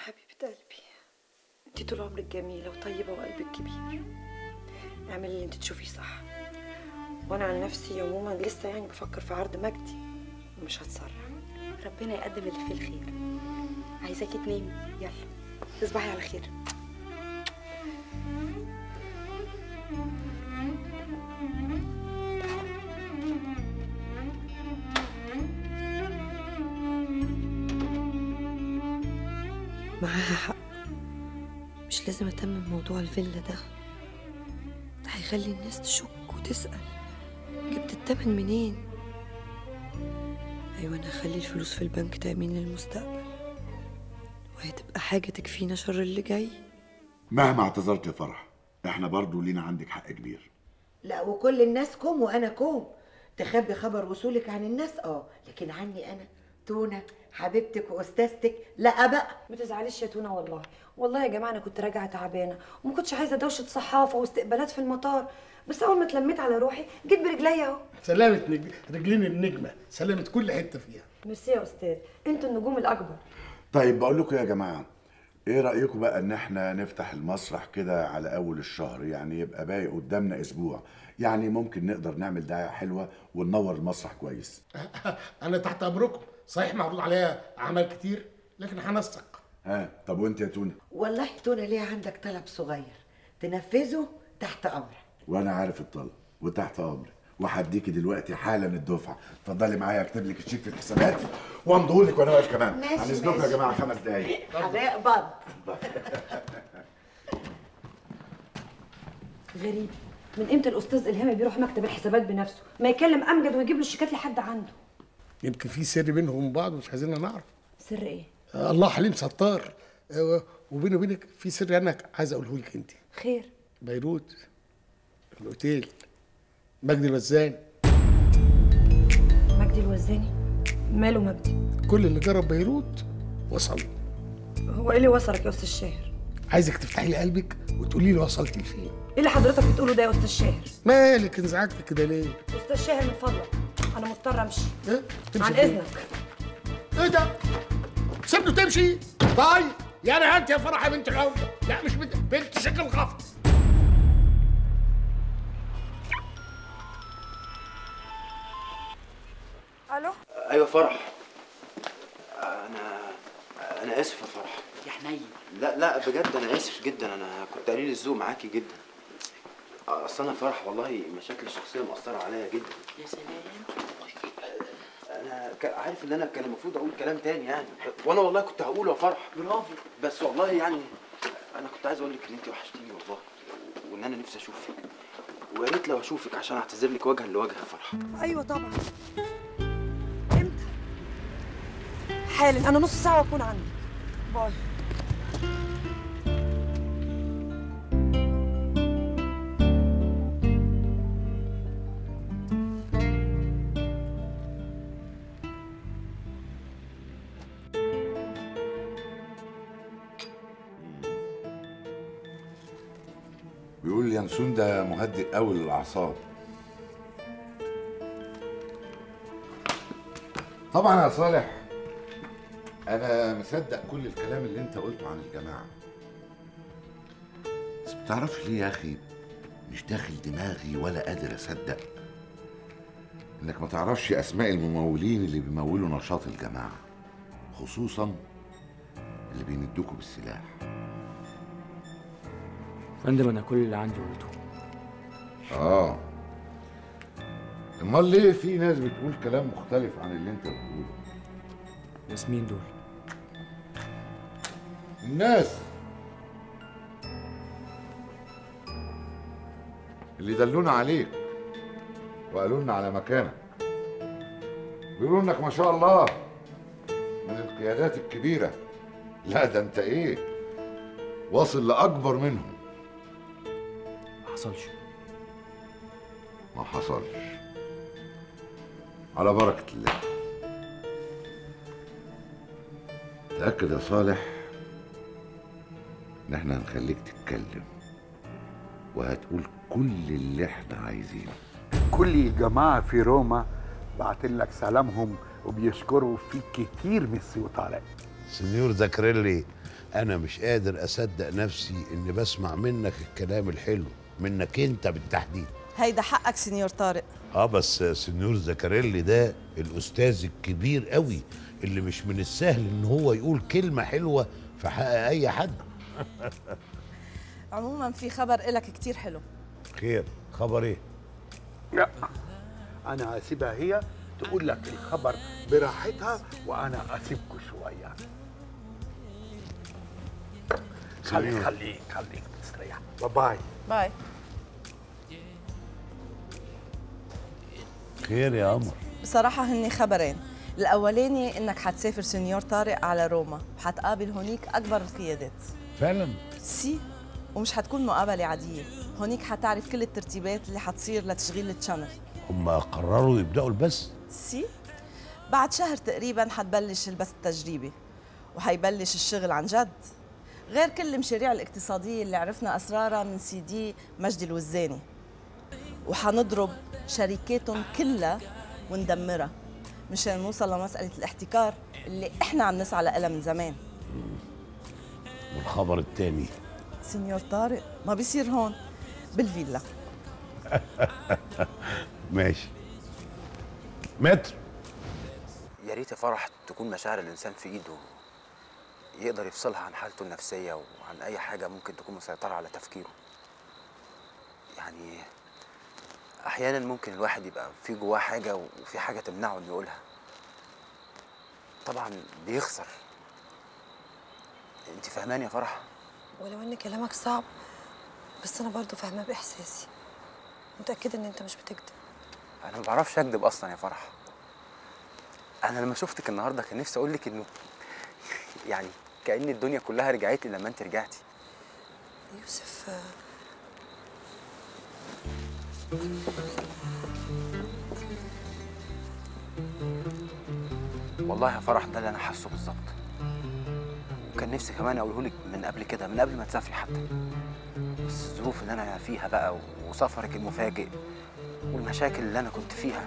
حبيبة قلبي انت طول عمرك جميلة وطيبة وقلبك كبير اعملي اللي انت تشوفيه صح وانا عن نفسي عموما لسه يعني بفكر في عرض مجدي ومش هتسرع ربنا يقدم اللي فيه الخير عايزاكي تنامي يلا تصبحي على خير معاها حق مش لازم اهتم بموضوع الفيلا ده ده هيخلي الناس تشك وتسأل جبت التمن منين ايوه انا هخلي الفلوس في البنك تأمين للمستقبل وهتبقى حاجة تكفينا شر اللي جاي مهما اعتذرت يا فرح احنا برضو لينا عندك حق كبير لا وكل الناس كوم وانا كوم تخبي خبر وصولك عن الناس اه لكن عني انا تونه حبيبتك واستاذتك لا بقى ما تزعليش يا تونه والله والله يا جماعه انا كنت راجعه تعبانه وما كنتش عايزه دوشه صحافه واستقبالات في المطار بس اول ما اتلميت على روحي جيت برجليا اهو سلامة نج... رجلين النجمة سلامة كل حتة فيها ميرسي يا استاذ انتوا النجوم الاكبر طيب بقول لكم يا جماعه ايه رايكم بقى ان احنا نفتح المسرح كده على اول الشهر يعني يبقى باقي قدامنا اسبوع يعني ممكن نقدر نعمل دعايه حلوه وننور المسرح كويس أنا تحت أمركم صحيح معروض عليا أعمال كتير لكن هنسق ها طب وانت يا تونه والله تونه ليه عندك طلب صغير تنفذه تحت امرك وانا عارف الطلب وتحت امري وهديكي دلوقتي حالا الدفعه اتفضلي معايا اكتب لك الشيك في الحسابات وامضيه لك وانا واقف كمان ماشي، هنزلكم يا ماشي. جماعه خمس دقايق هنقبض غريب من امتى الاستاذ الهامي بيروح مكتب الحسابات بنفسه ما يكلم امجد ويجيب له الشيكات لحد عنده يمكن في سر بينهم وبين بعض مش عايزيننا نعرف سر ايه آه، الله حليم ستار آه، وبيني وبينك في سر أنا عايز أقوله لك أنت خير بيروت الأوتيل مجدي الوزان مجدي الوزاني ماله مجدي كل اللي جرب بيروت وصل هو ايه اللي وصلك يا استاذ شاهر عايزك تفتحي لي قلبك وتقولي لي وصلت لفين ايه اللي حضرتك بتقوله ده يا استاذ شاهر مالك انزعجت كده ليه؟ استاذ شاهر من فضلك انا مضطر امشي إيه؟ تمشي عن فين؟ اذنك ايه ده؟ سيبته تمشي؟ طيب يعني انت يا فرح يا بنت العمده لا مش بنت بنت شكل خفض الو ايوه فرح انا انا اسف يا فرح يا حنين لا لا بجد انا اسف جدا انا كنت قليل الذوق معاكي جدا اصل انا فرح والله مشاكل الشخصيه مأثره عليا جدا يا سلام انا ك- عارف ان انا كان المفروض اقول كلام تاني يعني وانا والله كنت هقوله يا فرح برافو بس والله يعني انا كنت عايز اقول لك ان انت وحشتيني والله وان انا نفسي اشوفك ويا ريت لو اشوفك عشان اعتذر لك وجها لوجه يا فرح ايوه طبعا امتى حالا انا نص ساعه واكون عندك باي بيقول اليانسون ده مهدئ قوي للاعصاب طبعا يا صالح انا مصدق كل الكلام اللي انت قلته عن الجماعه بس بتعرفش ليه يا اخي مش داخل دماغي ولا قادر اصدق انك ما تعرفش اسماء الممولين اللي بيمولوا نشاط الجماعه خصوصا اللي بيندوكوا بالسلاح فندم انا كل اللي عندي قلته اه امال ليه في ناس بتقول كلام مختلف عن اللي انت بتقوله ناس مين دول الناس اللي دلونا عليك وقالوا لنا على مكانك بيقولوا انك ما شاء الله من القيادات الكبيره لا ده انت ايه واصل لاكبر منهم ما حصلش ما حصلش على بركة الله تأكد يا صالح إن إحنا هنخليك تتكلم وهتقول كل اللي إحنا عايزينه كل الجماعة في روما بعتين لك سلامهم وبيشكروا فيك كتير من الصوت عليك سنيور زكريلي انا مش قادر اصدق نفسي اني بسمع منك الكلام الحلو منك انت بالتحديد هيدا حقك سينيور طارق اه بس سنيور زكاريلي ده الاستاذ الكبير قوي اللي مش من السهل ان هو يقول كلمه حلوه في حق اي حد عموما في خبر إلك كتير حلو خير خبر ايه لا انا هسيبها هي تقول لك الخبر براحتها وانا اسيبكم شويه خليك سنيور. خليك خليك تستريح باي باي باي خير يا قمر بصراحة هني خبرين الأولاني إنك حتسافر سينيور طارق على روما وحتقابل هونيك أكبر القيادات فعلا سي ومش حتكون مقابلة عادية هونيك حتعرف كل الترتيبات اللي حتصير لتشغيل التشانل هم قرروا يبداوا البث سي بعد شهر تقريبا حتبلش البث التجريبي وحيبلش الشغل عن جد غير كل المشاريع الاقتصادية اللي عرفنا أسرارها من سي دي مجدي الوزاني وحنضرب شركاتهم كلها وندمرها مشان نوصل لمسألة الاحتكار اللي احنا عم نسعى لها من زمان والخبر التاني سينيور طارق ما بيصير هون بالفيلا ماشي متر يا ريت يا فرح تكون مشاعر الانسان في ايده يقدر يفصلها عن حالته النفسيه وعن اي حاجه ممكن تكون مسيطره على تفكيره يعني احيانا ممكن الواحد يبقى في جواه حاجه وفي حاجه تمنعه انه يقولها طبعا بيخسر انت فاهماني يا فرح ولو ان كلامك صعب بس انا برضو فاهماه باحساسي متاكده ان انت مش بتكذب انا ما بعرفش اكدب اصلا يا فرح انا لما شفتك النهارده كان نفسي اقول لك انه يعني كأن الدنيا كلها رجعت لي لما انت رجعتي يوسف آه، والله يا فرح ده اللي انا حاسه بالظبط وكان نفسي كمان اقوله لك من قبل كده من قبل ما تسافري حتى بس الظروف اللي انا فيها بقى وسفرك المفاجئ والمشاكل اللي انا كنت فيها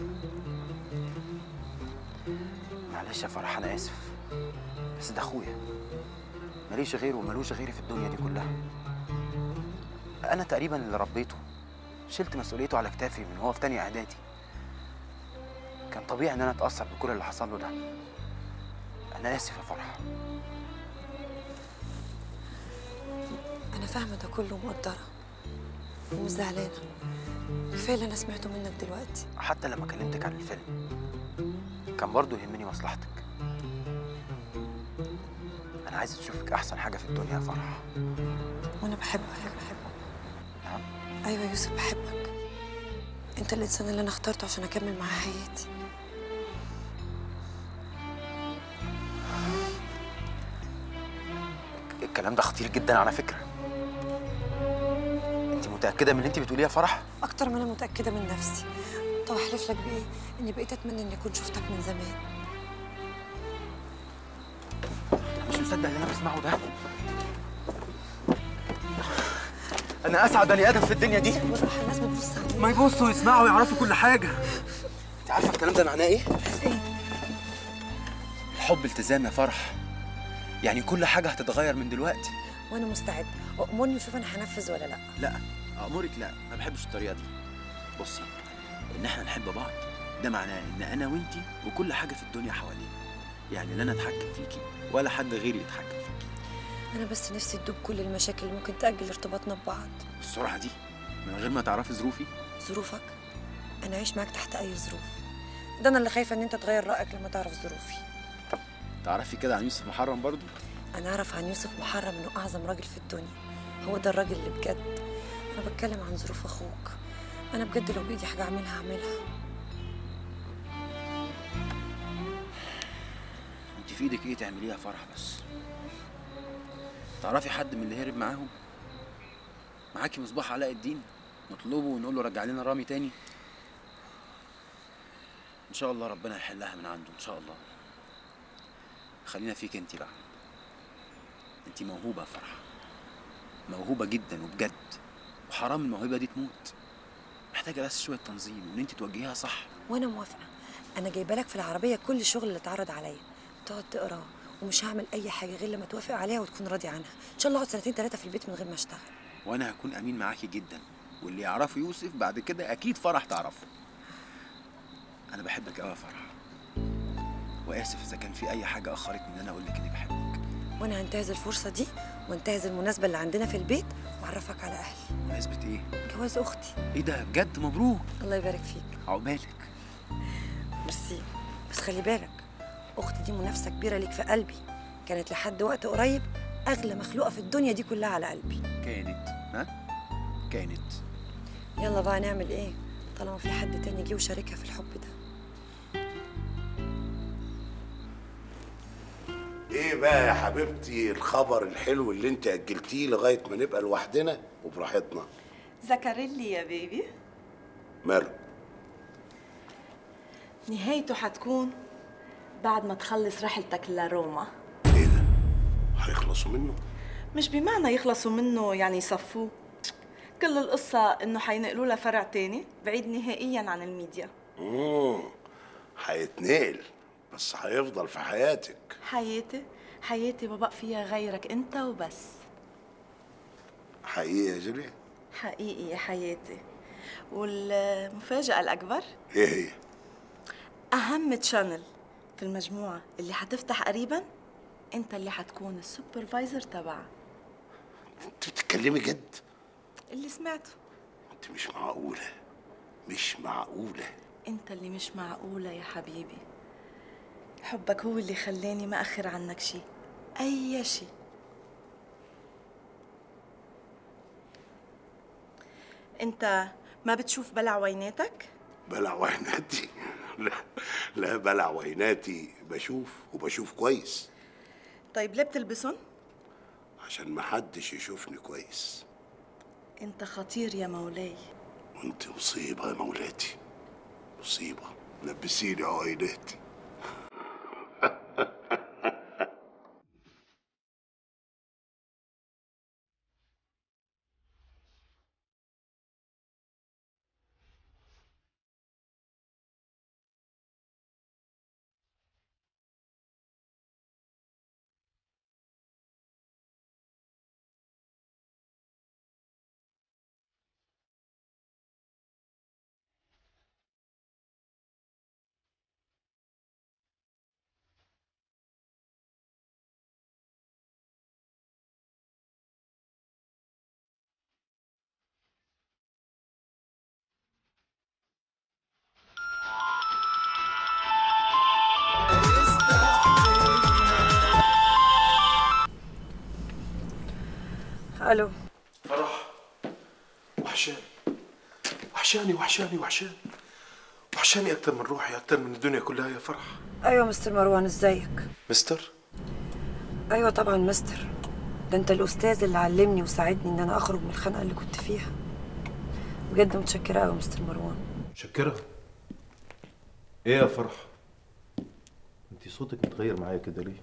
معلش يا فرح انا اسف بس ده اخويا ماليش غيره ومالوش غيري في الدنيا دي كلها انا تقريبا اللي ربيته شلت مسؤوليته على كتافي من هو في تانية اعدادي كان طبيعي ان انا اتاثر بكل اللي حصل له ده انا اسف يا فرح انا فاهمه ده كله ومقدره ومش زعلانه كفايه اللي انا سمعته منك دلوقتي حتى لما كلمتك عن الفيلم كان برضه يهمني مصلحتك انا عايز اشوفك احسن حاجه في الدنيا يا فرح وانا بحبك بحبك نعم ايوه يا يوسف بحبك انت الانسان اللي انا اخترته عشان اكمل معاه حياتي الكلام ده خطير جدا على فكره انت متاكده من اللي انت بتقوليه يا فرح اكتر ما انا متاكده من نفسي طب احلف لك بايه اني بقيت اتمنى اني اكون شفتك من زمان مش مصدق اللي انا بسمعه ده انا اسعد بني ادم في الدنيا دي بالراحه الناس بتبص عليا ما يبصوا يسمعوا ويعرفوا كل حاجه انت عارفه الكلام ده معناه ايه الحب التزام يا فرح يعني كل حاجه هتتغير من دلوقتي وانا مستعد امرني وشوف انا هنفذ ولا لا لا امرك لا ما بحبش الطريقه دي بصي ان احنا نحب بعض ده معناه ان انا وانتي وكل حاجه في الدنيا حوالينا يعني لا انا اتحكم فيكي ولا حد غيري يتحكم فيكي انا بس نفسي تدوب كل المشاكل اللي ممكن تاجل ارتباطنا ببعض بالسرعه دي من غير ما تعرفي ظروفي ظروفك انا عايش معاك تحت اي ظروف ده انا اللي خايفه ان انت تغير رايك لما تعرف ظروفي تعرفي كده عن يوسف محرم برضو انا اعرف عن يوسف محرم انه اعظم راجل في الدنيا هو ده الراجل اللي بجد انا بتكلم عن ظروف اخوك انا بجد لو بايدي حاجه اعملها اعملها انت في ايدك ايه تعمليه يا فرح بس تعرفي حد من اللي هرب معاهم معاكي مصباح علاء الدين نطلبه ونقول له رجع لنا رامي تاني ان شاء الله ربنا يحلها من عنده ان شاء الله خلينا فيك انت بقى انت موهوبه يا فرح موهوبه جدا وبجد وحرام الموهبه دي تموت محتاجه بس شويه تنظيم وان انت توجهيها صح وانا موافقه انا جايبه لك في العربيه كل الشغل اللي اتعرض عليا تقعد تقراه ومش هعمل اي حاجه غير لما توافق عليها وتكون راضي عنها ان شاء الله اقعد سنتين ثلاثه في البيت من غير ما اشتغل وانا هكون امين معاكي جدا واللي يعرفه يوسف بعد كده اكيد فرح تعرفه انا بحبك قوي يا فرح واسف اذا كان في اي حاجه اخرتني ان انا اقول لك اني بحبك وانا هنتهز الفرصه دي وانتهز المناسبه اللي عندنا في البيت واعرفك على اهلي مناسبه ايه جواز اختي ايه ده بجد مبروك الله يبارك فيك عقبالك ميرسي بس خلي بالك اختي دي منافسه كبيره ليك في قلبي كانت لحد وقت قريب اغلى مخلوقه في الدنيا دي كلها على قلبي كانت ها كانت يلا بقى نعمل ايه طالما في حد تاني جه وشاركها في الحب ده ايه بقى يا حبيبتي الخبر الحلو اللي انت اجلتيه لغايه ما نبقى لوحدنا وبراحتنا زكريلي يا بيبي ماله نهايته حتكون بعد ما تخلص رحلتك لروما هيخلصوا منه مش بمعنى يخلصوا منه يعني يصفوه كل القصة إنه حينقلوا لها فرع تاني بعيد نهائيا عن الميديا امم هيتنقل بس هيفضل في حياتك حياتي حياتي ما بقى فيها غيرك أنت وبس حقيقي يا جوليا حقيقي يا حياتي والمفاجأة الأكبر ايه هي أهم تشانل في المجموعة اللي حتفتح قريبا أنت اللي حتكون السوبرفايزر تبعها انت بتتكلمي جد اللي سمعته انت مش معقوله مش معقوله أنت اللي مش معقولة يا حبيبي حبك هو اللي خلاني ما أخر عنك شي أي شي أنت ما بتشوف بلع ويناتك؟ بلع ويناتي لا لا بلع ويناتي بشوف وبشوف كويس طيب ليه بتلبسن؟ عشان محدش يشوفني كويس أنت خطير يا مولاي وانت مصيبه يا مولاتي مصيبه لبسيني عويناتي الو فرح وحشاني وحشاني وحشاني وحشاني وحشاني أكتر من روحي أكتر من الدنيا كلها يا فرح ايوه مستر مروان ازيك مستر ايوه طبعا مستر ده انت الاستاذ اللي علمني وساعدني ان انا اخرج من الخنقه اللي كنت فيها بجد متشكره قوي مستر مروان متشكرة إيه يا فرح أنت صوتك متغير معايا كده ليه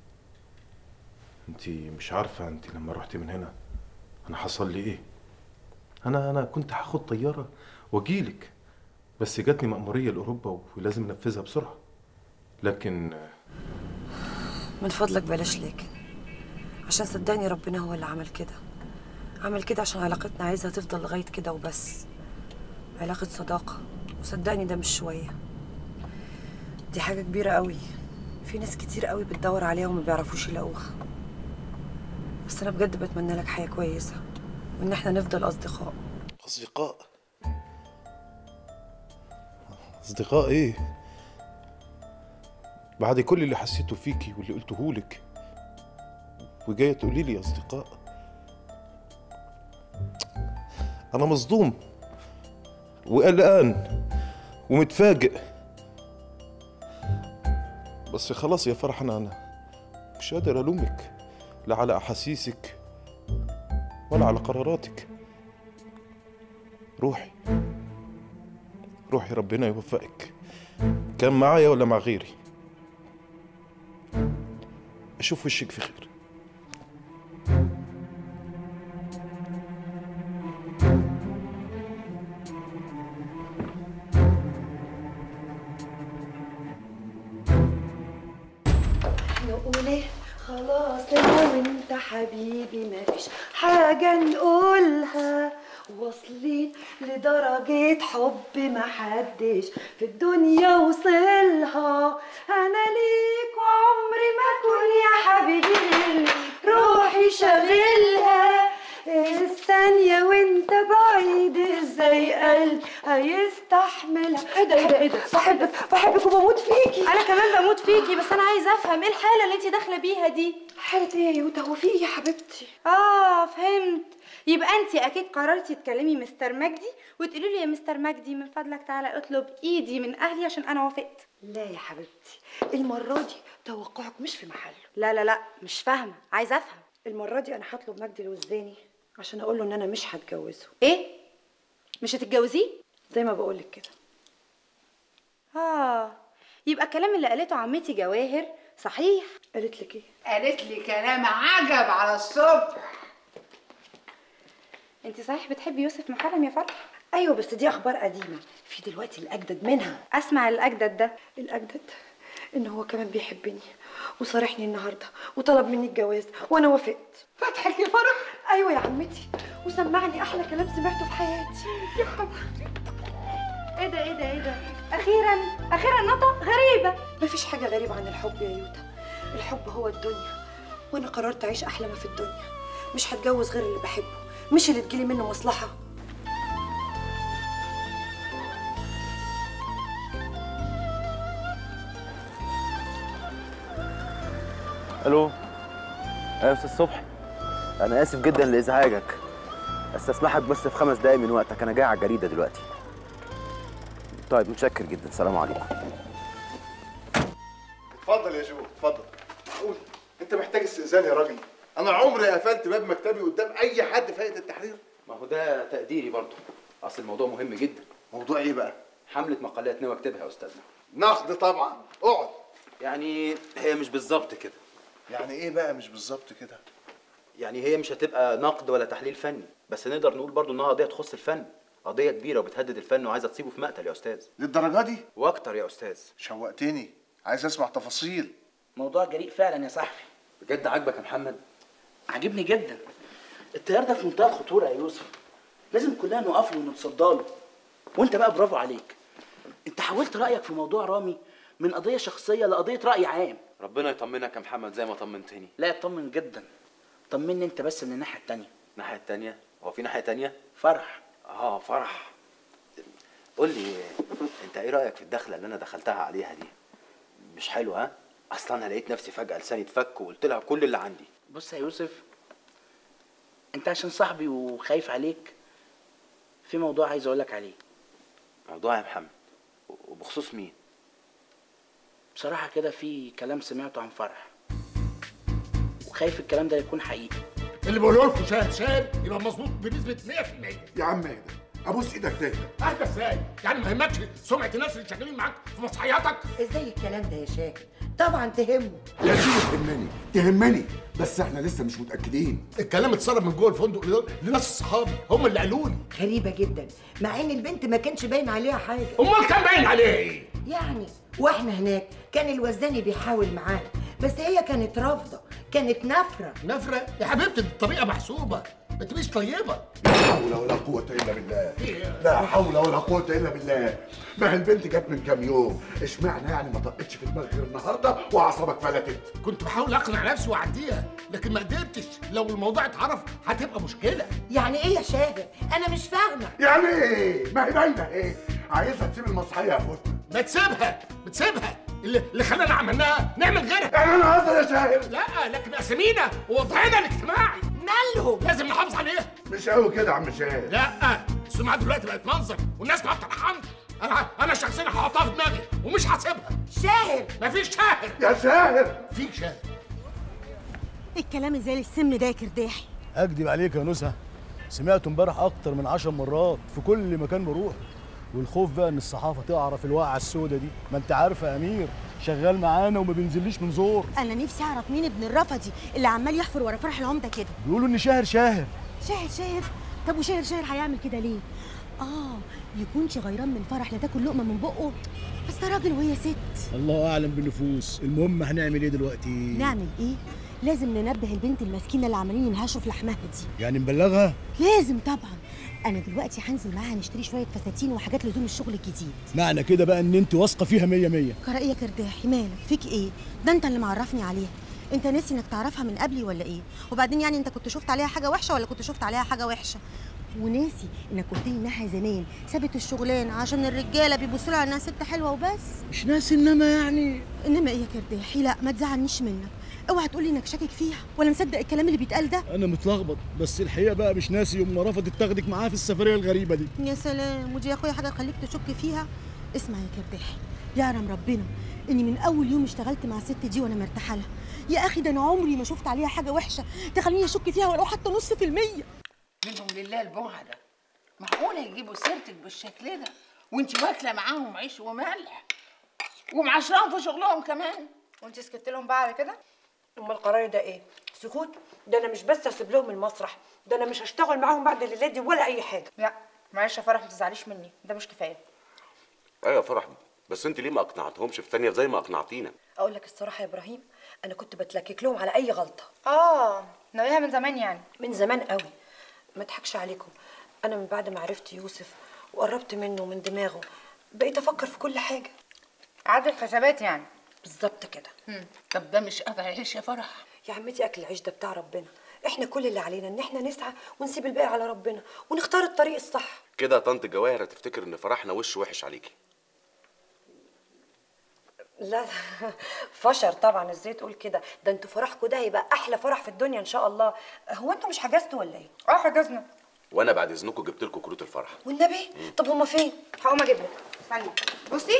أنت مش عارفة أنت لما رحتي من هنا أنا حصل لي إيه أنا أنا كنت هاخد طيارة وأجيلك بس جاتني مأمورية لأوروبا ولازم أنفذها بسرعة لكن من فضلك بلاش لكن عشان صدقني ربنا هو اللي عمل كده عمل كده عشان علاقتنا عايزها تفضل لغايه كده وبس علاقه صداقه وصدقني ده مش شويه دي حاجه كبيره قوي في ناس كتير قوي بتدور عليها وما بيعرفوش يلاقوها بس انا بجد بتمنى لك حياه كويسه وان احنا نفضل اصدقاء أصدقاء أصدقاء إيه؟ بعد كل اللي حسيته فيكي واللي قلته لك وجاية تقولي لي أصدقاء أنا مصدوم وقلقان ومتفاجئ بس خلاص يا فرح أنا أنا مش قادر ألومك لا على أحاسيسك ولا على قراراتك روحي روحي ربنا يوفقك كان معايا ولا مع غيري اشوف وشك في خير نقول ليه خلاص انا وانت حبيبي مفيش حاجة نقولها واصلين لدرجة حب محدش في الدنيا وصلها انا ليك وعمري ما اكون يا حبيبي غيرك روحي شغلها الثانية وانت بعيد ازاي قلبي هيستحملها ايه ده ايه ده ايه ده بحبك بحبك وبموت فيكي انا كمان بموت فيكي بس انا عايزه افهم ايه الحاله اللي انت داخله بيها دي حالة ايه يا يوتا هو في ايه يا حبيبتي اه فهمت يبقى انت اكيد قررتي تكلمي مستر مجدي وتقولي له يا مستر مجدي من فضلك تعالى اطلب ايدي من اهلي عشان انا وافقت لا يا حبيبتي المرة دي توقعك مش في محله لا لا لا مش فاهمه عايزه افهم المرة دي انا هطلب مجدي الوزاني عشان اقول له ان انا مش هتجوزه ايه مش هتتجوزيه زي ما بقولك كده اه يبقى الكلام اللي قالته عمتي جواهر صحيح قالت لك ايه قالت لي كلام عجب على الصبح انت صحيح بتحبي يوسف محرم يا فرح ايوه بس دي اخبار قديمة في دلوقتي الاجدد منها اسمع الاجدد ده الاجدد ان هو كمان بيحبني وصارحني النهارده وطلب مني الجواز وانا وافقت فتحك يا فرح ايوه يا عمتي وسمعني احلى كلام سمعته في حياتي يا حبيبتي ايه ده ايه ده ايه ده اخيرا اخيرا نطق غريبه مفيش حاجه غريبه عن الحب يا يوتا الحب هو الدنيا وانا قررت اعيش احلى ما في الدنيا مش هتجوز غير اللي بحبه مش اللي تجيلي منه مصلحه الو ايوه يا استاذ صبحي انا اسف جدا لازعاجك استسمحك بس في خمس دقايق من وقتك انا جاي على الجريده دلوقتي طيب متشكر جدا سلام عليكم اتفضل يا جو اتفضل قول انت محتاج استئذان يا راجل انا عمري قفلت باب مكتبي قدام اي حد في هيئه التحرير ما هو ده تقديري برضه اصل الموضوع مهم جدا موضوع ايه بقى حمله مقالات ناوي اكتبها يا استاذنا نقد طبعا اقعد يعني هي مش بالظبط كده يعني ايه بقى مش بالظبط كده يعني هي مش هتبقى نقد ولا تحليل فني بس نقدر نقول برضو انها قضيه تخص الفن قضيه كبيره وبتهدد الفن وعايزه تصيبه في مقتل يا استاذ للدرجه دي واكتر يا استاذ شوقتني عايز اسمع تفاصيل موضوع جريء فعلا يا صاحبي بجد عاجبك يا محمد عاجبني جدا التيار ده في منتهى الخطوره يا يوسف لازم كلنا نقف له ونتصدى له وانت بقى برافو عليك انت حولت رايك في موضوع رامي من قضيه شخصيه لقضيه راي عام ربنا يطمنك يا محمد زي ما طمنتني لا اطمن جدا طمني انت بس من الناحيه التانيه الناحيه التانيه هو في ناحيه تانيه فرح اه فرح قول لي انت ايه رايك في الدخله اللي انا دخلتها عليها دي مش حلوه ها اصلا انا لقيت نفسي فجاه لساني اتفك وقلت لها كل اللي عندي بص يا يوسف انت عشان صاحبي وخايف عليك في موضوع عايز اقولك عليه موضوع يا محمد وبخصوص مين بصراحه كده في كلام سمعته عن فرح وخايف الكلام ده يكون حقيقي اللي بقوله لكم شاهد شاهد يبقى مظبوط بنسبه 100% يا عم اهدى ابوس ايدك تهدى اهدى ازاي؟ يعني ما يهمكش سمعه الناس اللي شغالين معاك في مسرحياتك؟ ازاي الكلام ده يا شاهد طبعا تهمه يا سيدي تهمني تهمني بس احنا لسه مش متاكدين الكلام اتسرب من جوه الفندق لدول- لناس صحابي هم اللي قالوا لي غريبه جدا مع ان البنت ما كانش باين عليها حاجه امال كان باين عليها ايه؟ يعني واحنا هناك كان الوزاني بيحاول معاها بس هي كانت رافضه كانت نافره نفره يا حبيبتي دي الطريقه محسوبه ما تبقيش طيبه لا حول ولا قوة إلا بالله لا حول ولا قوة إلا بالله ما هي البنت جت من كام يوم اشمعنى يعني ما طقتش في دماغي غير النهارده وأعصابك فلتت كنت بحاول اقنع نفسي واعديها لكن ما قدرتش لو الموضوع اتعرف هتبقى مشكله يعني ايه يا شاهد انا مش فاهمه يعني إيه ما هي باينة إيه عايزها تسيب المسرحية يا أخوتنا ما تسيبها بتسيبها اللي, اللي خلانا عملناها نعمل غيرها يعني أنا هزر يا شاهد لا لكن اسامينا ووضعنا الاجتماعي مالهم لازم نحافظ عليها مش قوي كده يا عم شاهد لا السمعه دلوقتي بقت منظر والناس ما بترحمش انا انا شخصيا هحطها في دماغي ومش هسيبها شاهد مفيش شاهد يا شاهد في شاهد الكلام زي السم ده يا كرداحي اكدب عليك يا نزهه سمعته امبارح اكتر من عشر مرات في كل مكان بروح والخوف بقى ان الصحافه تعرف الواقعه السوداء دي ما انت عارفه يا امير شغال معانا وما بينزليش من زور انا نفسي اعرف مين ابن الرفدي اللي عمال يحفر ورا فرح العمده كده بيقولوا ان شاهر شاهر شاهر شاهر طب وشاهر شاهر هيعمل كده ليه اه يكونش غيران من فرح لا تاكل لقمه من بقه بس ده راجل وهي ست الله اعلم بالنفوس المهم هنعمل ايه دلوقتي نعمل ايه لازم ننبه البنت المسكينه اللي عمالين ينهشوا في لحمها دي يعني نبلغها لازم طبعا انا دلوقتي هنزل معاها نشتري شويه فساتين وحاجات لزوم الشغل الجديد معنى كده بقى ان انت واثقه فيها مية مية قرأي يا كرداحي مالك فيك ايه ده انت اللي معرفني عليها انت ناسي انك تعرفها من قبلي ولا ايه وبعدين يعني انت كنت شفت عليها حاجه وحشه ولا كنت شفت عليها حاجه وحشه وناسي انك قلت لي انها زمان سابت الشغلانه عشان الرجاله بيبصوا لها انها ست حلوه وبس مش ناسي انما يعني انما ايه يا كرداحي لا ما تزعلنيش منك اوعى تقولي انك شاكك فيها ولا مصدق الكلام اللي بيتقال ده انا متلخبط بس الحقيقه بقى مش ناسي يوم ما رفضت تاخدك معاها في السفريه الغريبه دي يا سلام ودي يا اخويا حاجه تخليك تشك فيها اسمع يا كرداحي يعلم ربنا اني من اول يوم اشتغلت مع الست دي وانا مرتاحه لها يا اخي ده انا عمري ما شفت عليها حاجه وحشه تخليني اشك فيها ولو حتى نص في الميه منهم لله البوعة ده معقولة يجيبوا سيرتك بالشكل ده وانت واكلة معاهم عيش وملح ومعشراهم في شغلهم كمان وانت سكت لهم بقى على كده امال قراري ده ايه سكوت ده انا مش بس هسيب لهم المسرح ده انا مش هشتغل معاهم بعد الليله دي ولا اي حاجه لا معلش يا فرح ما تزعليش مني ده مش كفايه ايوه يا فرح بس انت ليه ما اقنعتهمش في ثانيه زي ما اقنعتينا اقول لك الصراحه يا ابراهيم انا كنت بتلكك لهم على اي غلطه اه ناويها من زمان يعني من زمان قوي ما اضحكش عليكم انا من بعد ما عرفت يوسف وقربت منه من دماغه بقيت افكر في كل حاجه عدل حسابات يعني بالظبط كده مم. طب ده مش قطع عيش يا فرح يا عمتي اكل العيش ده بتاع ربنا احنا كل اللي علينا ان احنا نسعى ونسيب الباقي على ربنا ونختار الطريق الصح كده طنط جواهر هتفتكر ان فرحنا وش وحش عليكي لا فشر طبعا ازاي تقول كده ده انتوا فرحكم ده هيبقى احلى فرح في الدنيا ان شاء الله هو انتوا مش حجزتوا ولا ايه اه حجزنا وانا بعد اذنكم جبت لكم كروت الفرح والنبي طب هما فين هقوم اجيب لك استني بصي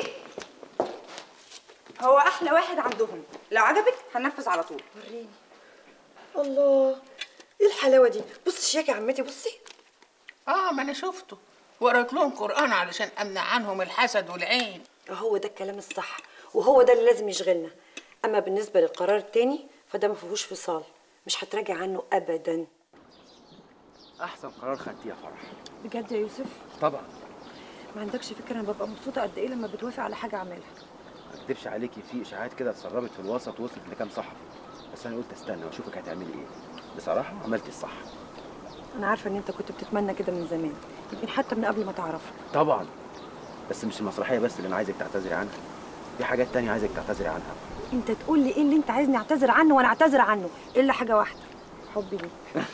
هو احلى واحد عندهم لو عجبك هننفذ على طول وريني الله ايه الحلاوه دي بصي الشياكه يا عمتي بصي اه ما انا شفته وقرأت لهم قرآن علشان امنع عنهم الحسد والعين هو ده الكلام الصح وهو ده اللي لازم يشغلنا اما بالنسبه للقرار التاني فده ما فيهوش فصال مش هتراجع عنه ابدا احسن قرار خدتيه يا فرح بجد يا يوسف طبعا ما عندكش فكره انا ببقى مبسوطه قد ايه لما بتوافق على حاجه اعملها ما اكدبش عليكي في اشاعات كده اتسربت في الوسط وصلت لكام صحفي بس انا قلت استنى واشوفك هتعملي ايه بصراحه عملتي الصح انا عارفه ان انت كنت بتتمنى كده من زمان يمكن حتى من قبل ما تعرفها طبعا بس مش المسرحيه بس اللي انا عايزك تعتذري عنها في حاجات تانية عايزك تعتذري عنها انت تقول لي ايه اللي انت عايزني اعتذر عنه وانا اعتذر عنه الا حاجه واحده حبي ليك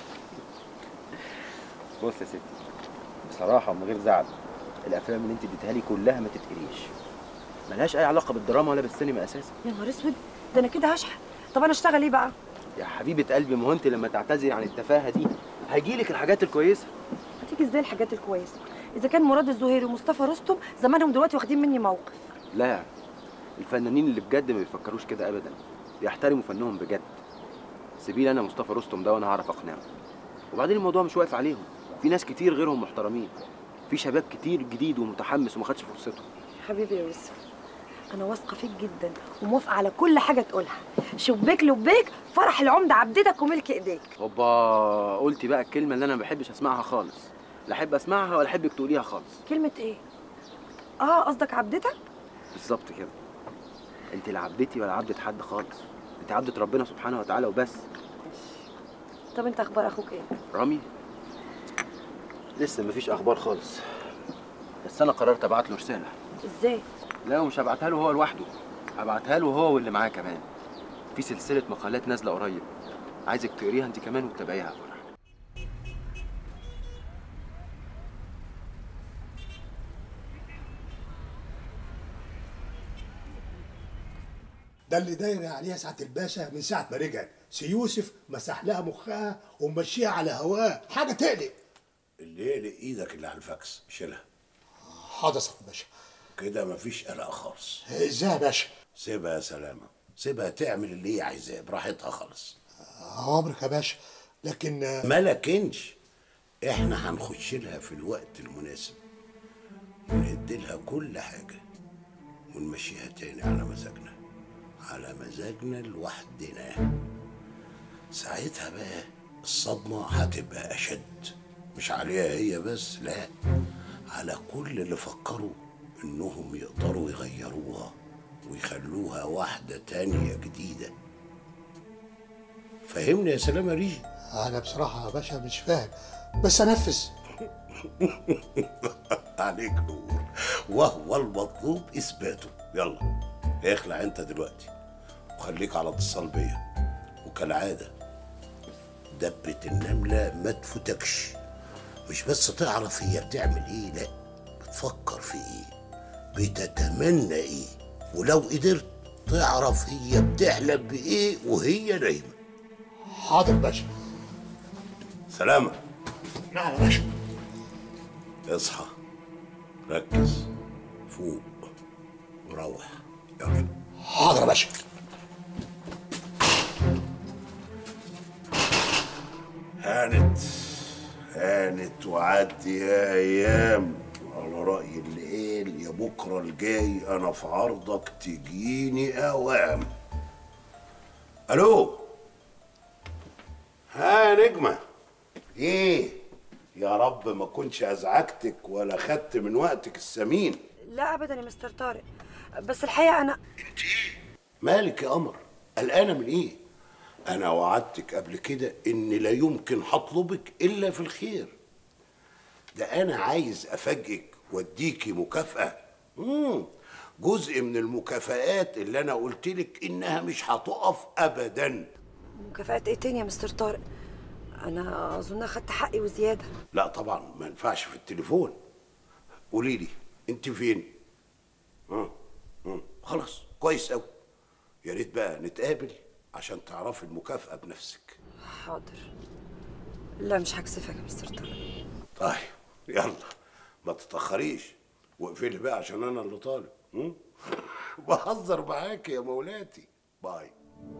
بص يا ستي بصراحه ومن غير زعل الافلام اللي انت اديتها لي كلها ما تتقريش ملهاش اي علاقه بالدراما ولا بالسينما اساسا يا نهار اسود ده انا كده هشحن طب انا اشتغل ايه بقى يا حبيبه قلبي ما هو انت لما تعتذري عن التفاهه دي هيجيلك الحاجات الكويسه هتيجي ازاي الحاجات الكويسه اذا كان مراد الزهيري ومصطفى رستم زمانهم دلوقتي واخدين مني موقف لا الفنانين اللي بجد ما بيفكروش كده ابدا بيحترموا فنهم بجد سيبيلي انا مصطفى رستم ده وانا هعرف اقنعه وبعدين الموضوع مش واقف عليهم في ناس كتير غيرهم محترمين في شباب كتير جديد ومتحمس وما خدش فرصته حبيبي يا يوسف انا واثقه فيك جدا وموافقه على كل حاجه تقولها شبيك لبيك فرح العمده عبدتك وملك ايديك هوبا قلتي بقى الكلمه اللي انا ما بحبش اسمعها خالص لا احب اسمعها ولا احبك تقوليها خالص كلمه ايه اه قصدك عبدتك بالظبط كده انت لا عبدتي ولا عبدة حد خالص انت عبدة ربنا سبحانه وتعالى وبس طب انت اخبار اخوك ايه رامي لسه مفيش اخبار خالص بس انا قررت ابعت له رساله ازاي لا ومش هبعتها له هو لوحده هبعتها له هو واللي معاه كمان في سلسله مقالات نازله قريب عايزك تقريها انت كمان وتتابعيها يا فرح ده اللي داير عليها ساعة الباشا من ساعة ما رجع سي يوسف مسح لها مخها ومشيها على هواه حاجة تقلق اللي يقلق ايدك اللي على الفاكس شيلها حاضر يا سيد باشا كده مفيش قلق خالص ازاي يا باشا سيبها يا سلامة سيبها تعمل اللي هي عايزاه براحتها خالص عمرك يا باشا لكن ما لكنش احنا هنخش لها في الوقت المناسب وندي لها كل حاجة ونمشيها تاني على مزاجنا على مزاجنا لوحدنا ساعتها بقى الصدمة هتبقى أشد مش عليها هي بس لا على كل اللي فكروا انهم يقدروا يغيروها ويخلوها واحدة تانية جديدة فهمني يا سلام يا ريجي انا بصراحه يا باشا مش فاهم بس انفذ عليك نور وهو المطلوب اثباته يلا اخلع انت دلوقتي وخليك على اتصال بيا وكالعاده دبة النملة ما تفوتكش مش بس تعرف هي بتعمل ايه لا بتفكر في ايه بتتمنى ايه ولو قدرت تعرف هي بتحلم بايه وهي نايمه حاضر باشا سلامة نعم يا باشا اصحى ركز فوق وروح يلا حاضر يا باشا هانت هانت وعدي يا ايام على رأي اللي قال يا بكرة الجاي انا في عرضك تجيني اوام الو ها يا نجمة ايه يا رب ما كنتش ازعجتك ولا خدت من وقتك الثمين لا ابدا يا مستر طارق بس الحقيقه انا مالك يا قمر قلقانه من ايه انا وعدتك قبل كده ان لا يمكن هطلبك الا في الخير ده انا عايز افاجئك واديكي مكافاه مم. جزء من المكافآت اللي انا قلت لك انها مش هتقف ابدا مكافآت ايه تاني يا مستر طارق انا اظن اخدت حقي وزياده لا طبعا ما ينفعش في التليفون قولي لي انت فين اه اه خلاص كويس قوي يا ريت بقى نتقابل عشان تعرفي المكافأة بنفسك حاضر لا مش هكسفك يا مستر طارق طيب يلا ما تتأخريش واقفلي بقى عشان انا اللي طالب م? بهزر معاك يا مولاتي باي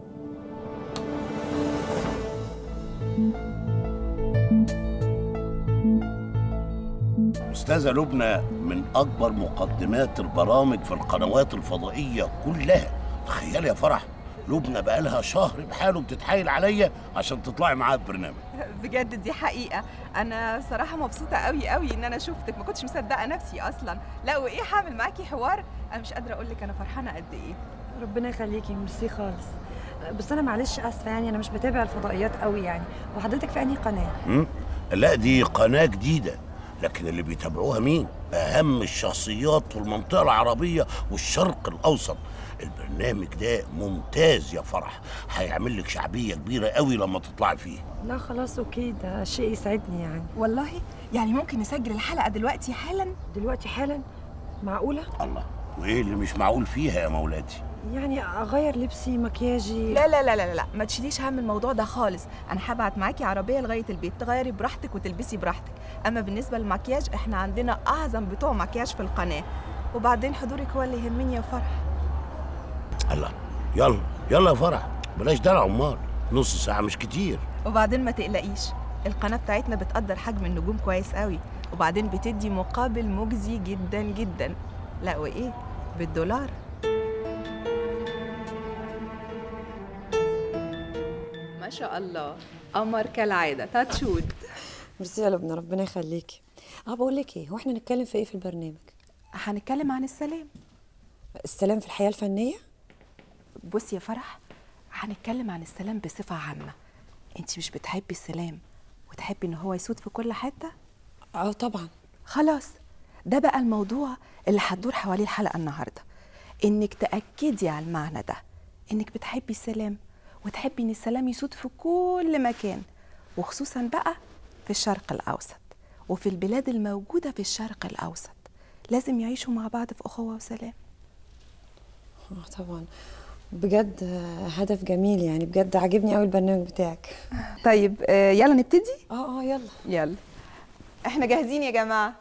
أستاذة لبنى من أكبر مقدمات البرامج في القنوات الفضائية كلها تخيلي يا فرح لبنى بقالها شهر بحاله بتتحايل عليا عشان تطلعي معاها البرنامج بجد دي حقيقة أنا صراحة مبسوطة قوي قوي إن أنا شفتك ما كنتش مصدقة نفسي أصلا لا وإيه هعمل معاكي حوار أنا مش قادرة أقول لك أنا فرحانة قد إيه ربنا يخليكي ميرسي خالص بس انا معلش اسفه يعني انا مش بتابع الفضائيات قوي يعني وحضرتك في انهي قناه م? لا دي قناة جديدة لكن اللي بيتابعوها مين؟ أهم الشخصيات في المنطقة العربية والشرق الأوسط البرنامج ده ممتاز يا فرح هيعمل لك شعبية كبيرة قوي لما تطلعي فيه لا خلاص اوكي ده شيء يسعدني يعني والله يعني ممكن نسجل الحلقة دلوقتي حالا دلوقتي حالا معقوله الله وإيه اللي مش معقول فيها يا مولاتي؟ يعني اغير لبسي مكياجي لا لا لا لا لا ما تشيليش هم الموضوع ده خالص انا هبعت معاكي عربيه لغايه البيت تغيري براحتك وتلبسي براحتك اما بالنسبه للمكياج احنا عندنا اعظم بتوع مكياج في القناه وبعدين حضورك هو اللي يهمني يا فرح الله يلا يلا يا فرح بلاش دلع امال نص ساعة مش كتير وبعدين ما تقلقيش القناه بتاعتنا بتقدر حجم النجوم كويس قوي وبعدين بتدي مقابل مجزي جدا جدا لا وايه بالدولار ما شاء الله قمر كالعاده تاتشود ميرسي يا لبنى ربنا يخليكي اه بقول لك ايه هو احنا نتكلم في ايه في البرنامج هنتكلم عن السلام السلام في الحياه الفنيه بصي يا فرح هنتكلم عن السلام بصفه عامه انت مش بتحبي السلام وتحبي ان هو يسود في كل حته اه طبعا خلاص ده بقى الموضوع اللي هتدور حواليه الحلقه النهارده انك تاكدي على المعنى ده انك بتحبي السلام وتحبي ان السلام يسود في كل مكان وخصوصا بقى في الشرق الاوسط وفي البلاد الموجوده في الشرق الاوسط لازم يعيشوا مع بعض في اخوه وسلام اه طبعا بجد آه، هدف جميل يعني بجد عاجبني قوي البرنامج بتاعك طيب آه، يلا نبتدي اه اه يلا يلا احنا جاهزين يا جماعه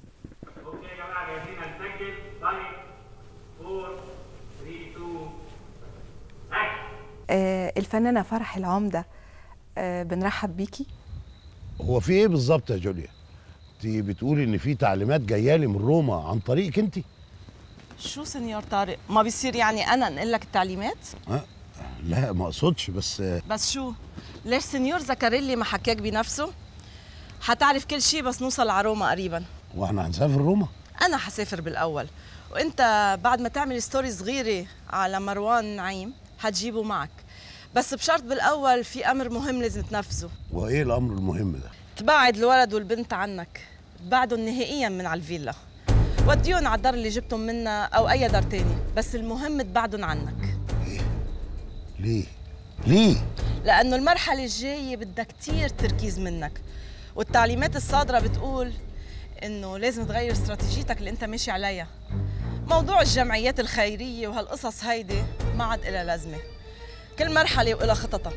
آه الفنانه فرح العمده آه بنرحب بيكي هو في ايه بالظبط يا جوليا انت بتقولي ان في تعليمات جايه لي من روما عن طريقك انت شو سنيور طارق ما بيصير يعني انا انقل لك التعليمات أه؟ لا ما اقصدش بس بس شو ليش سنيور زكاريلي ما حكاك بنفسه حتعرف كل شيء بس نوصل على روما قريبا واحنا هنسافر روما انا حسافر بالاول وانت بعد ما تعمل ستوري صغيره على مروان نعيم حتجيبه معك بس بشرط بالاول في امر مهم لازم تنفذه وايه الامر المهم ده تبعد الولد والبنت عنك تبعدهم نهائيا من على الفيلا وديهم على الدار اللي جبتهم منها او اي دار تاني بس المهم تبعدهم عنك ليه ليه لانه المرحله الجايه بدها كتير تركيز منك والتعليمات الصادره بتقول انه لازم تغير استراتيجيتك اللي انت ماشي عليها موضوع الجمعيات الخيريه وهالقصص هيدي ما عاد إلها لازمه كل مرحله وإلها خططها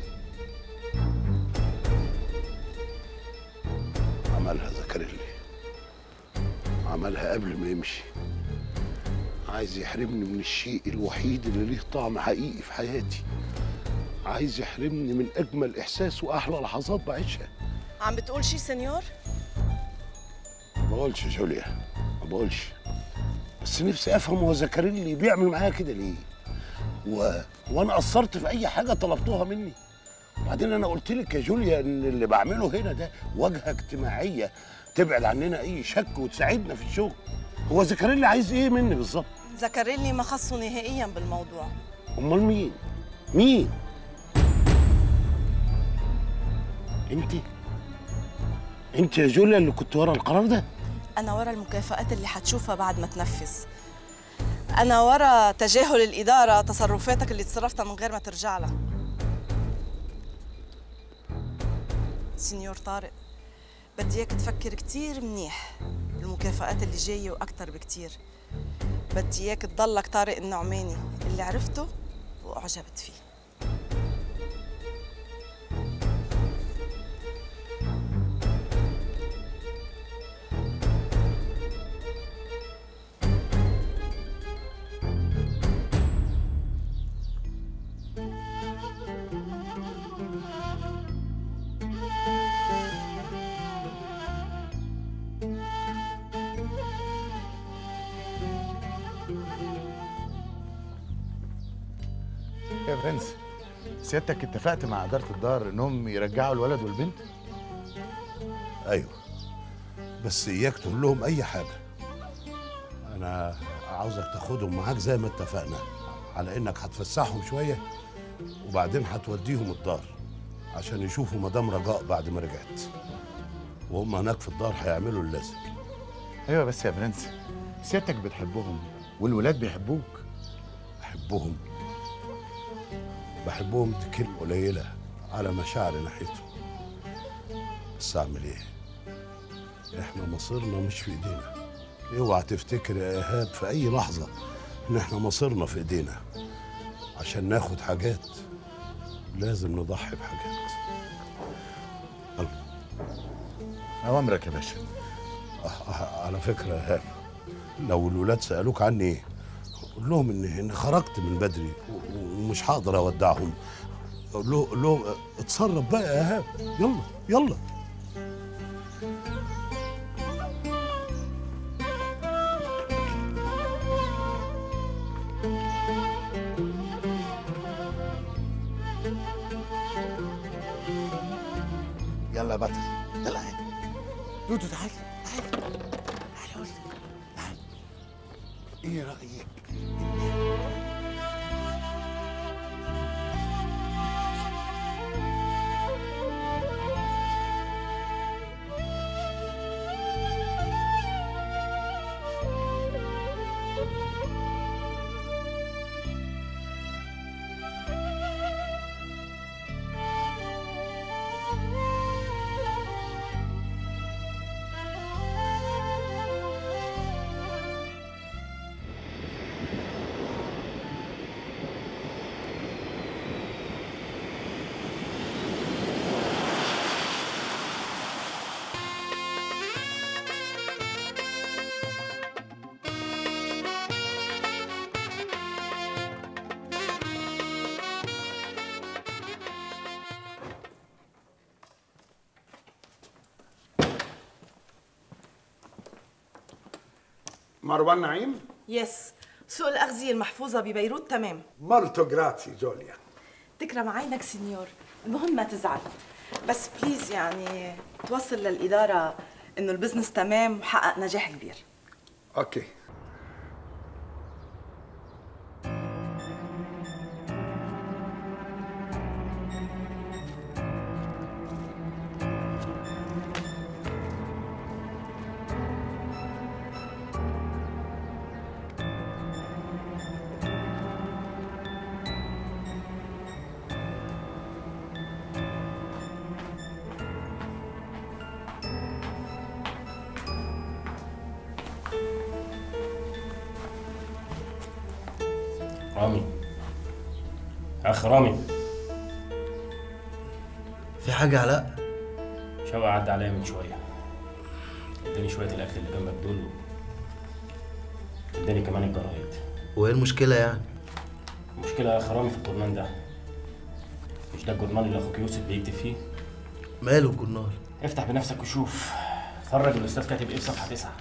عملها زكريا عملها قبل ما يمشي عايز يحرمني من الشيء الوحيد اللي ليه طعم حقيقي في حياتي عايز يحرمني من اجمل احساس واحلى لحظات بعيشها عم بتقول شي سنيور ما بقولش يا جوليا ما بقولش بس نفسي افهم هو زكريا بيعمل معايا كده ليه و... وانا قصرت في اي حاجه طلبتوها مني وبعدين انا قلت لك يا جوليا ان اللي بعمله هنا ده واجهه اجتماعيه تبعد عننا اي شك وتساعدنا في الشغل هو زكريا عايز ايه مني بالظبط زكريلي ما خصه نهائيا بالموضوع امال مين مين انت انت يا جوليا اللي كنت ورا القرار ده انا ورا المكافآت اللي حتشوفها بعد ما تنفذ انا ورا تجاهل الاداره تصرفاتك اللي تصرفتها من غير ما ترجع لها سينيور طارق بدي اياك تفكر كتير منيح بالمكافآت اللي جايه واكتر بكتير بدي اياك تضلك طارق النعماني اللي عرفته واعجبت فيه يا برنس سيادتك اتفقت مع إدارة الدار إنهم يرجعوا الولد والبنت؟ ايوه بس اياك تقول لهم اي حاجه انا عاوزك تاخدهم معاك زي ما اتفقنا على انك هتفسحهم شويه وبعدين هتوديهم الدار عشان يشوفوا مدام رجاء بعد ما رجعت وهم هناك في الدار هيعملوا اللازم أيوة بس يا برنس سيادتك بتحبهم والولاد بيحبوك بحبهم بحبهم دي كلمة قليلة على مشاعري ناحيتهم بس أعمل إيه؟ إحنا مصيرنا مش في إيدينا اوعى تفتكر يا إيهاب في أي لحظة إن إحنا مصيرنا في إيدينا عشان ناخد حاجات لازم نضحي بحاجات أوامرك يا باشا أه- أه- على فكرة يا إيهاب لو الولاد سألوك عني إيه قول لهم إن إن خرجت من بدري و- ومش هقدر أودعهم قول له- قول لهم أه، اتصرف بقى يا إيهاب يلا يلا يلا يا بطل يلا عادي دودو تعالي تعالي تعالي قول لي تعالي ايه رأيك مروان نعيم يس سوق الأغذية المحفوظة ببيروت تمام مالتو جراتي جوليا تكرم عينك سينيور المهم ما تزعل بس بليز يعني توصل للإدارة انه البزنس تمام وحقق نجاح كبير اوكي رامي اخ رامي في حاجة علاء؟ شوقي عدى عليا من شويه اداني شويه الاكل اللي جنبك دول اداني كمان الجرايد وايه المشكلة يعني؟ المشكله يا اخ رامي في الجورنال ده مش ده الجورنال اللي اخوك يوسف بيكتب فيه ماله الجرنال؟ افتح بنفسك وشوف اتفرج الاستاذ كاتب ايه في صفحه تسعة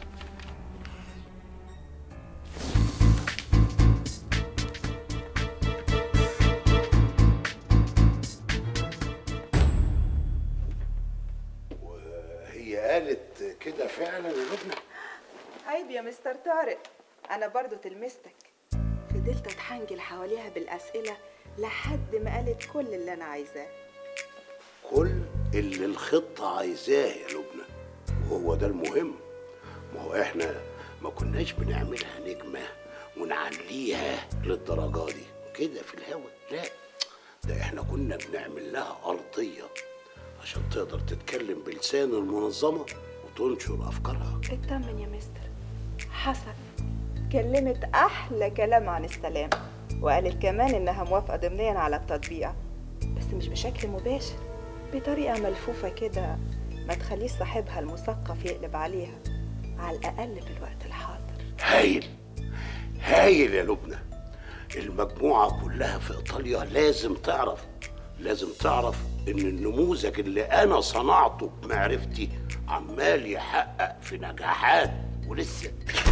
هي قالت كده فعلا يا لبنى عيب يا مستر طارق انا برضو تلمستك فضلت اتحنجل حواليها بالاسئله لحد ما قالت كل اللي انا عايزاه كل اللي الخطة عايزاه يا لبنى وهو ده المهم ما هو احنا ما كناش بنعملها نجمة ونعليها للدرجة دي كده في الهوا لا ده احنا كنا بنعمل لها أرضية عشان تقدر تتكلم بلسان المنظمة وتنشر أفكارها اطمن يا مستر حسن كلمت احلى كلام عن السلام وقالت كمان انها موافقه ضمنيا على التطبيع بس مش بشكل مباشر بطريقه ملفوفه كده ما تخليش صاحبها المثقف يقلب عليها على الاقل في الوقت الحاضر هايل هايل يا لبنى المجموعة كلها في إيطاليا لازم تعرف لازم تعرف إن النموذج اللي أنا صنعته بمعرفتي عمال يحقق في نجاحات ولسه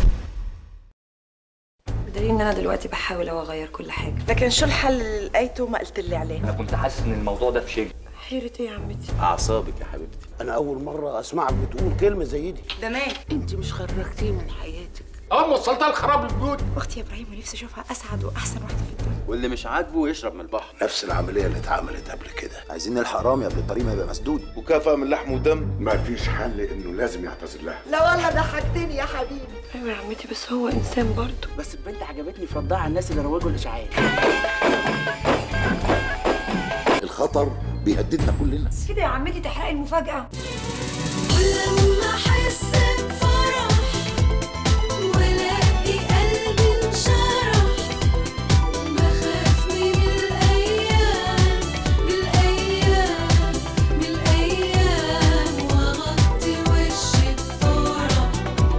بدليل ان انا دلوقتي بحاول أهو اغير كل حاجه لكن شو الحل اللي لقيته ما قلت لي عليه انا كنت حاسس ان الموضوع ده في شيء حيرة ايه يا عمتي اعصابك يا حبيبتي أنا أول مرة أسمعك بتقول كلمة زي دي تمام انت مش خرجتيه من حياتك ام وصلتها لخراب البيوت اختي يا ابراهيم ونفسي اشوفها اسعد واحسن واحده في الدنيا واللي مش عاجبه يشرب من البحر نفس العملية اللي اتعملت قبل كده عايزين نلحق رامي قبل الطريق ما يبقى مسدود وكافأة من لحم ودم مفيش حل انه لازم يعتذر لها لا والله ضحكتني يا حبيبي ايوه يا عمتي بس هو انسان برضه بس البنت عجبتني في ردها على الناس اللي روجوا الاشاعات الخطر بيهددنا كلنا كده يا عمتي تحرقي المفاجاه ولما احس بفرح والاقي قلبي انشرح بخاف من الايام بالايام بالايام واغطي وشي بفرح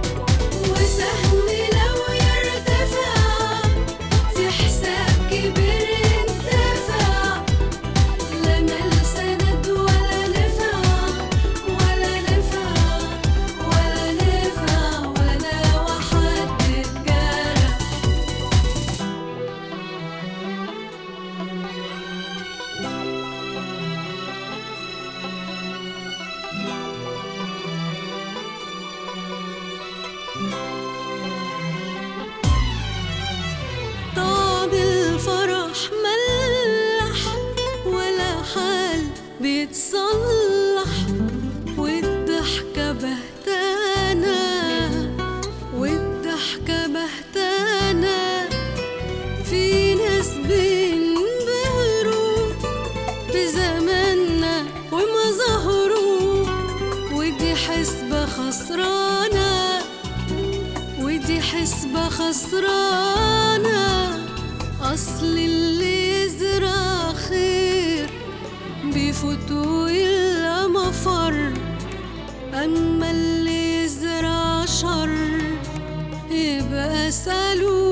وسهمي لو يرتفع في حساب كبير انتفع لا مال سند ولا نفع ولا نفع ولا نفع ولا وحد اتجرح طعم الفرح ملح ولا حال بيتصلح والضحكة بهتانة والضحكة بهتانة في ناس بينبهروا بزماننا ومظاهره ودي حسبة خسرانة ودي حسبة خسرانة أصل اللي يزرع خير بيفوت إلا مفر أما اللي يزرع شر يبقى سلوك